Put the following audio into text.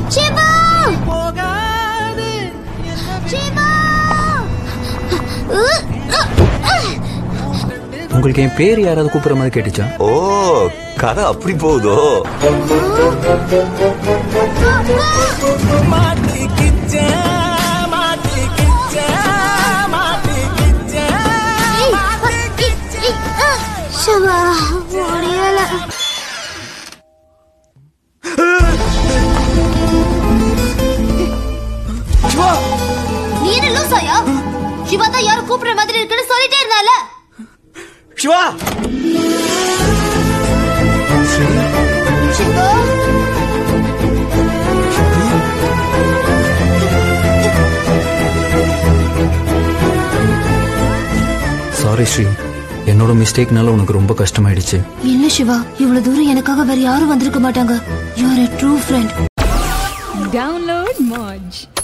சிவா சிவா உங்களுக்கு என் பேர் யாராவது கூப்பிடுற மாதிரி கேட்டுச்சா ஓ கதை அப்படி போகுதோ சிவா முடியல நீ என்ன லூசாயா சிவா தான் யாரும் கூப்பிடுற மாதிரி இருக்குன்னு சொல்லிட்டே இருந்தால சிவா சிவா சாரி ஸ்ரீ என்னோட மிஸ்டேக்னால உனக்கு ரொம்ப கஷ்டமாயிடுச்சு இல்ல சிவா இவ்வளவு தூரம் எனக்காக வேற யாரும் வந்திருக்க மாட்டாங்க you are a true friend Download Moj.